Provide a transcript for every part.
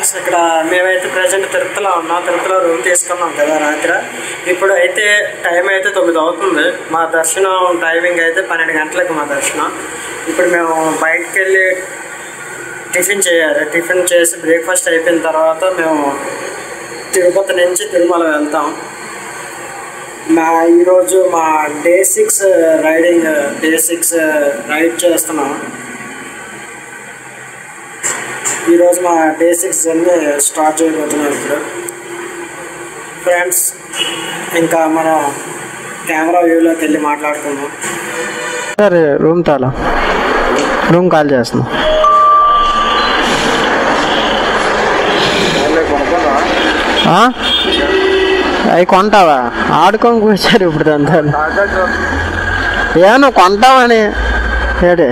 Friends ఇక్కడ మేమైతే present తిరుపతిలో ఉన్నాం తిరుపతిలో రూమ్ తీసుకున్నాం కదా రాత్రి ఇప్పుడు అయితే టైం అయితే తొమ్మిది అవుతుంది మా దర్శనం టైమింగ్ అయితే పన్నెండు గంటలకు మా దర్శనం ఇప్పుడు మేము బయటకు వెళ్ళి టిఫిన్ చేయాలి టిఫిన్ చేసి బ్రేక్ఫాస్ట్ అయిపోయిన తర్వాత మేము తిరుపతి నుంచి తిరుమల వెళ్తాం మా ఈరోజు మా day six riding day six ride చేస్తున్నాం ఈరోజు మా డే సిక్స్ జర్నీ స్టార్ట్ చేయబోతున్నాం ఇప్పుడు ఫ్రెండ్స్ ఇంకా మనం కెమెరా వ్యూలోకి వెళ్ళి మాట్లాడుకుందాం సరే రూమ్ తాలా రూమ్ కాల్ చేస్తున్నాం ఆ? అవి కొంటావా ఆడుకొని కూర్చారు ఇప్పుడు అంతా ఏమన్నా కొంటామని ఏడే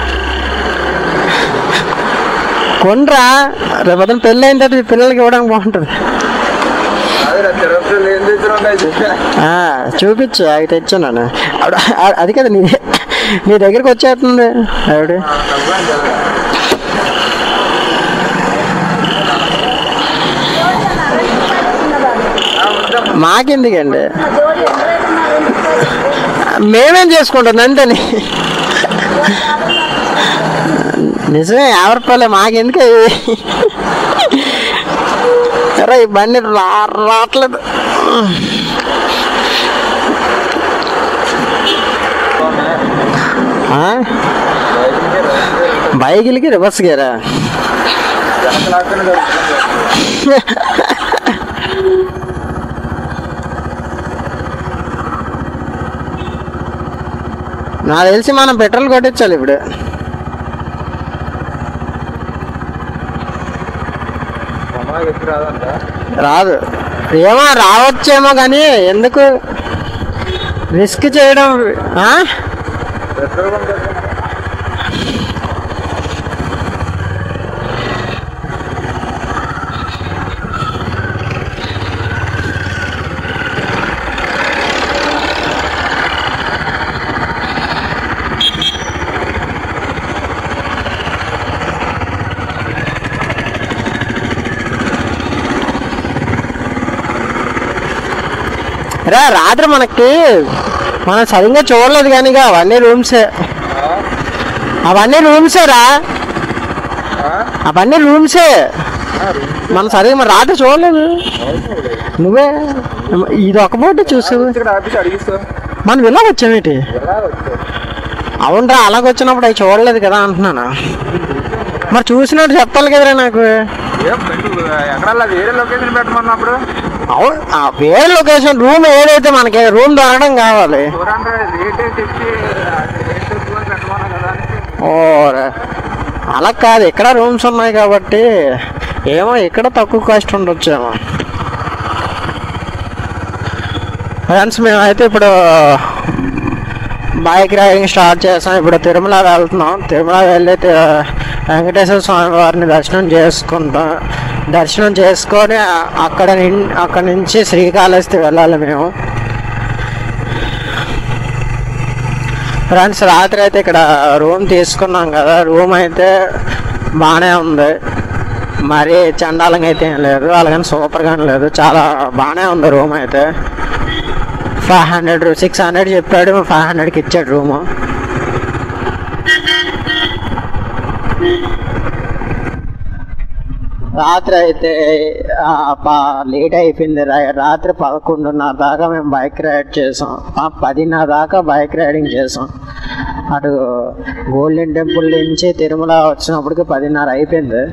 కొనరా రేపు పెళ్ళి అయిన తర్వాత ఈ పిల్లలకి ఇవ్వడానికి బాగుంటుంది ఆ, చూపించు అవి తెచ్చాను అప్పుడు ఆ- అది కదా నీ నీ దగ్గరికి వచ్చేస్తుంది ఆవిడ మాకెందుకండి మేమేం చేసుకుంటాం అంతని నిజమే యాభై రూపాయలే మాకెందుకు అవి అరే ఈ బండి రా రావట్లేదు ఆ? బైకులకి రివర్స్ గేరా నాకు తెలిసి మనం పెట్రోల్ కొట్టించాలి ఇప్పుడు రాదు ఏమో రావచ్చేమో కానీ ఎందుకు రిస్క్ చేయడం ఆ? రా రాత్రి మనకి మనం సరిగ్గా చూడలేదు కానీ ఇక అవన్నీ రూమ్సే అవన్నీ రూమ్సే రా అవన్నీ రూమ్సే మనం సరిగ్గా మరి రాత్రి చూడలేదు నువ్వే ఇది ఒక పూట చూసు మనం ఇలా వచ్చామేటి అవునరా అలాగ వచ్చినప్పుడు అవి చూడలేదు కదా అంటున్నాను మరి చూసినట్టు చెప్పాలి కదరా నాకు ఎక్కడ వేరే లొకేషన్ పెట్టమన్నప్పుడు అవును ఆ వేరే లొకేషన్ రూమ్ ఏదైతే మనకి రూమ్ దొరకడం కావాలి ఫోర్ హండ్రెడ్ రేట్ చెప్పి రేట్ ఎక్కువ పెట్టమన్నా కదా అని ఓ అలా కాదు ఇక్కడ రూమ్స్ ఉన్నాయి కాబట్టి ఏమో ఇక్కడ తక్కువ కాస్ట్ ఉండొచ్చేమో ఫ్రెండ్స్ మేమైతే ఇప్పుడు బైక్ రైడింగ్ స్టార్ట్ చేసాం ఇప్పుడు తిరుమల వెళ్తున్నాం తిరుమల వెళ్ళి తి- వెంకటేశ్వర స్వామి వారిని దర్శనం చేసుకుంటాం దర్శనం చేసుకొని ఆ- అక్కడ నిన్- అక్కడ నుంచి శ్రీకాళహస్తి వెళ్ళాలి మేము ఫ్రెండ్స్ రాత్రి అయితే ఇక్కడ రూమ్ తీసుకున్నాం కదా రూమ్ అయితే బాగానే ఉంది మరీ చండాలంగా అయితే ఏం లేదు అలాగని సూపర్గా లేదు చాలా బాగానే ఉంది రూమ్ అయితే ఫైవ్ హండ్రెడ్ సిక్స్ హండ్రెడ్ చెప్పాడు ఫైవ్ హండ్రెడ్కి ఇచ్చాడు రూము రాత్రి అయితే లేట్ అయిపోయింది రా- రాత్రి పదకొండున్నర దాకా మేము బైక్ రైడ్ చేసాం ఆ పదిన్నర దాకా బైక్ రైడింగ్ చేసాం అటు గోల్డెన్ టెంపుల్ నుంచి తిరుమల వచ్చినప్పటికి పదిన్నర అయిపోయింది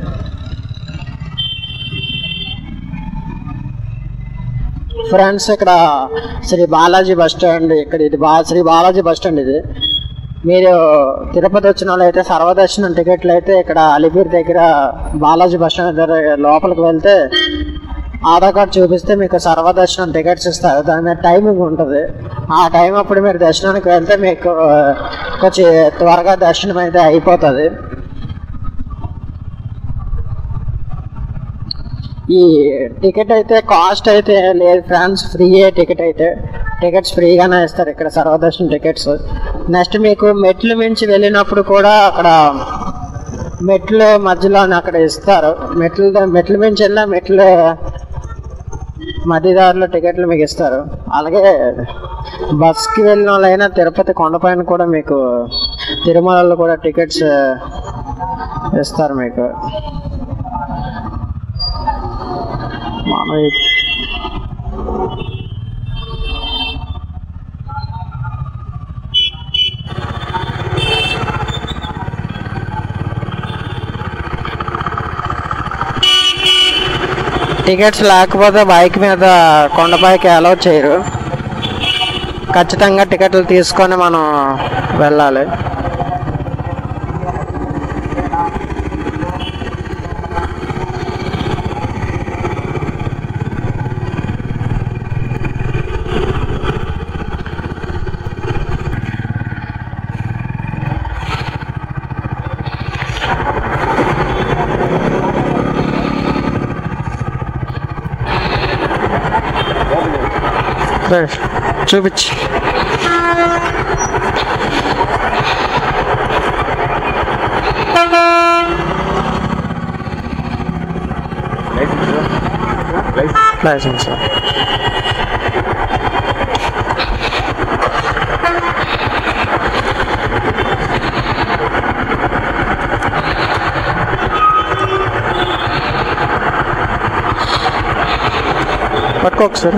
ఫ్రెండ్స్ ఇక్కడ శ్రీ బాలాజీ బస్ స్టాండ్ ఇక్కడ ఇది బా శ్రీ బాలాజీ బస్ స్టాండ్ ఇది మీరు తిరుపతి వచ్చిన వాళ్ళు అయితే సర్వదర్శనం టికెట్లు అయితే ఇక్కడ అలిపిరి దగ్గర బాలాజీ బస్ స్టాండ్ దగ్గర లోపలికి వెళ్తే ఆధార్ కార్డ్ చూపిస్తే మీకు సర్వదర్శనం టికెట్స్ ఇస్తారు దాని మీద టైమింగ్ ఉంటుంది ఆ టైం అప్పుడు మీరు దర్శనానికి వెళ్తే మీకు కొంచెం త్వరగా దర్శనం అయితే అయిపోతుంది ఈ టికెట్ అయితే కాస్ట్ అయితే లేదు ఫ్రాన్స్ ఫ్రీయే టికెట్ అయితే టికెట్స్ ఫ్రీగానే ఇస్తారు ఇక్కడ సర్వదర్శన్ టికెట్స్ నెక్స్ట్ మీకు మెట్లు మించి వెళ్ళినప్పుడు కూడా అక్కడ మెట్లు మధ్యలో అక్కడ ఇస్తారు మెట్లు మెట్ల మించి వెళ్ళినా మెట్లు మధ్యదారిలో టికెట్లు మీకు ఇస్తారు అలాగే బస్కి వెళ్ళిన వాళ్ళైనా తిరుపతి కొండపైన కూడా మీకు తిరుమలలో కూడా టికెట్స్ ఇస్తారు మీకు మనం ఈ- టికెట్స్ లేకపోతే బైక్ మీద కొండపైకి అలౌ చేయరు ఖచ్చితంగా టికెట్లు తీసుకొని మనం వెళ్ళాలి ఫ్రెష్ చూపించి లైసెన్స్ పట్టుకో ఒకసారి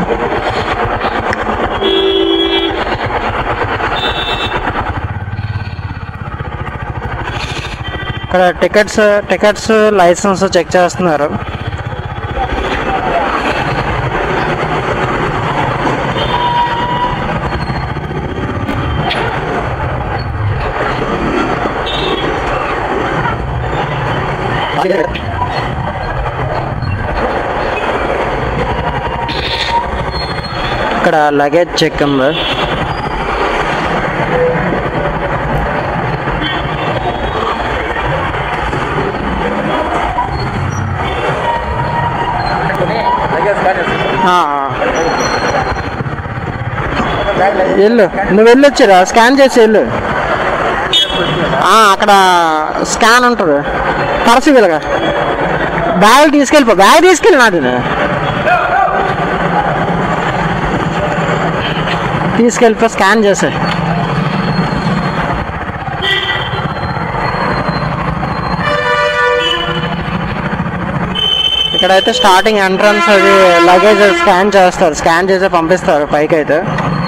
ఇక్కడ టికెట్స్ టికెట్స్ లైసెన్స్ చెక్ చేస్తున్నారు ఇక్కడ లగేజ్ చెక్ ఉంది ఆ, ఆ. వెళ్ళు నువ్వు వెళ్ళొచ్చురా స్కాన్ చేసి వెళ్ళు ఆ, అక్కడ స్కాన్ ఉంటుంది పరసు వెళ్ళగా బ్యాగ్ తీసుకెళ్ళిపో బ్యాగ్ తీసుకెళ్ళి నాది తీసుకెళ్ళిపో స్కాన్ చేసే ఇక్కడైతే స్టార్టింగ్ ఎంట్రన్స్ అది లగేజ్ స్కాన్ చేస్తారు స్కాన్ చేసి పంపిస్తారు పైకి అయితే